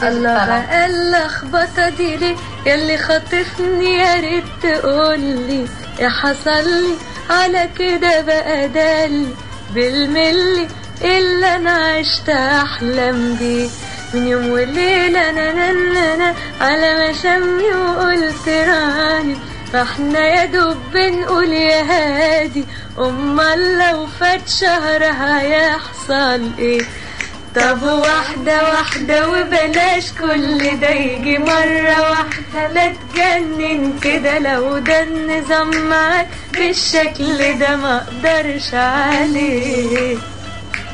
الله الطلب بقى اللخبطة دي ليه ياللي خاطفني يا ريت تقولي يا حصل لي على كده بقى دالي بالملي اللي انا عشت احلم بيه من يوم وليلة انا انا انا على ما شمي وقلت راني فاحنا يا دوب بنقول يا هادي امال لو فات شهر هيحصل ايه طب واحدة واحدة وبلاش كل ده يجي مرة واحدة لا تجنن كده لو ده النظام معاك بالشكل ده ما اقدرش عليه